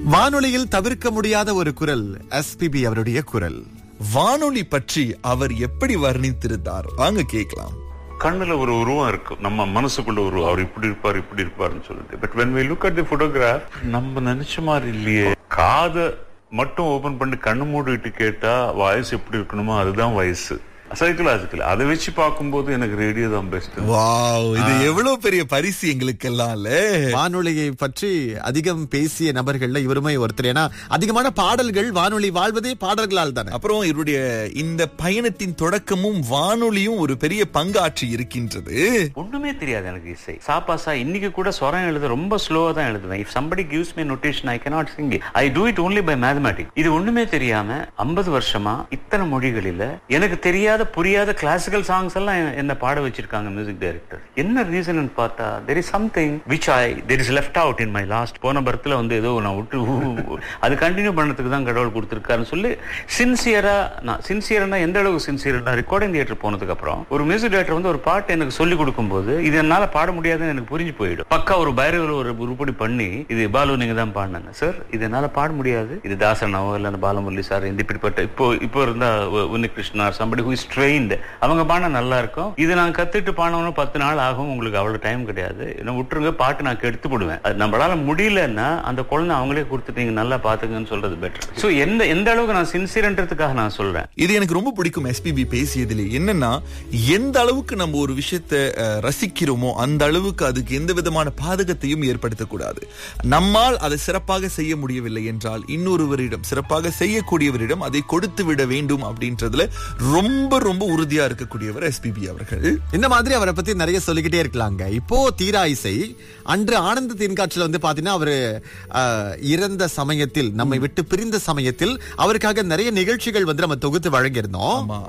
வானொலியில் தவிர்க்க முடியாத ஒரு குரல் எஸ்பிபி அவருடைய குரல் வானொலி பற்றி அவர் எப்படி வர்ணித்திருந்தார் வாங்க கேட்கலாம் கண்ணுல ஒரு உருவம் இருக்கும் நம்ம மனசுக்குள்ள ஒரு அவர் இப்படி இருப்பார் இப்படி இருப்பாருன்னு சொல்லிட்டு but when we look at the photograph நம்ம நினைச்ச மாதிரி இல்லையே காதை மட்டும் ஓபன் பண்ணி கண்ணு மூடிட்டு கேட்டா வயசு எப்படி இருக்கணுமோ அதுதான் வயசு சைக்கலாஜிக்கல் அதை வச்சு பார்க்கும்போது எனக்கு ரேடியோ தான் பெஸ்ட் வாவ் இது எவ்வளவு பெரிய பரிசு எங்களுக்கெல்லாம்ல வானொலியை பற்றி அதிகம் பேசிய நபர்கள்ல இவருமே ஒருத்தர் ஏன்னா அதிகமான பாடல்கள் வானொலி வாழ்வதே பாடல்களால் தானே அப்புறம் இவருடைய இந்த பயணத்தின் தொடக்கமும் வானொலியும் ஒரு பெரிய பங்காற்றி இருக்கின்றது ஒண்ணுமே தெரியாது எனக்கு இசை சாப்பாசா இன்னைக்கு கூட ஸ்வரம் எழுத ரொம்ப ஸ்லோவா தான் எழுதுவேன் if somebody gives me notation I cannot sing it I do it only by mathematics இது ஒண்ணுமே தெரியாம 50 வருஷமா இத்தனை மொழிகளில எனக்கு தெரியாத புரியாத கிளாசிக்கல் சாங்ஸ் எல்லாம் என்ன- என்ன பாட வச்சிருக்காங்க மியூசிக் டைரக்டர் என்ன ரீசன் பார்த்தா there is something which I there is left out in my last போன பர்த்ல வந்து ஏதோ நான் விட்டு ஊ, ஊ, அது கண்டினியூ பண்ணதுக்கு தான் கடவுள் கொடுத்துருக்காருன்னு சொல்லி சின்சியரா நான் சின்சியர்னா எந்த அளவுக்கு சின்சியர்னா ரெக்கார்டிங் தியேட்டர் போனதுக்கு அப்புறம் ஒரு மியூசிக் டைரக்டர் வந்து ஒரு பாட்டு எனக்கு சொல்லி கொடுக்கும்போது இது என்னால பாட முடியாதுன்னு எனக்கு புரிஞ்சு போயிடும் பக்கா ஒரு பைரவில் ஒரு உருப்படி பண்ணி இது பாலு நீங்க தான் பாடினாங்க சார் இது என்னால பாட முடியாது இது தாசனாவோ இல்ல அந்த பாலமுரளி சார் இந்த இப்படிப்பட்ட இப்போ இப்போ இருந்தா உ- Unni Krishna somebody who is trained அவங்க பாடினா நல்லா இருக்கும் இது நான் கத்துட்டு பாடணும் பத்து நாள் ஆகும் உங்களுக்கு அவ்வளவு டைம் கிடையாது என்ன விட்டுருங்க பாட்டு நான் கெடுத்து போடுவேன் அது நம்மளால முடியலன்னா அந்த குழந்தை அவங்களே கொடுத்துட்டு நீங்க நல்லா பாத்துக்கன்னு சொல்றது பெட்டர் சோ எந்த எந்த அளவுக்கு நான் சின்சியர்ன்றதுக்காக நான் சொல்றேன் இது எனக்கு ரொம்ப பிடிக்கும் எஸ்பிபி பேசியதுல என்னன்னா எந்த அளவுக்கு நம்ம ஒரு விஷயத்தை அஹ், ரசிக்கிறோமோ அந்த அளவுக்கு அதுக்கு எந்த விதமான பாதகத்தையும் ஏற்படுத்தக்கூடாது நம்மால் அதை சிறப்பாக செய்ய முடியவில்லை என்றால் இன்னொருவரிடம் சிறப்பாக செய்யக்கூடியவரிடம் அதை கொடுத்து விட வேண்டும் அப்படின்றதுல ரொம்ப ரொம்ப உறுதியா இருக்கக்கூடியவர் எஸ்பிபி அவர்கள் இந்த மாதிரி அவரை பத்தி நிறைய சொல்லிக்கிட்டே இருக்கலாங்க இப்போ தீரா இசை அன்று ஆனந்த தென்காட்சியில வந்து பாத்தீங்கன்னா அவரு ஆஹ், இறந்த சமயத்தில் நம்மை விட்டு பிரிந்த சமயத்தில் அவருக்காக நிறைய நிகழ்ச்சிகள் வந்து நம்ம தொகுத்து வழங்கியிருந்தோம் ஆமா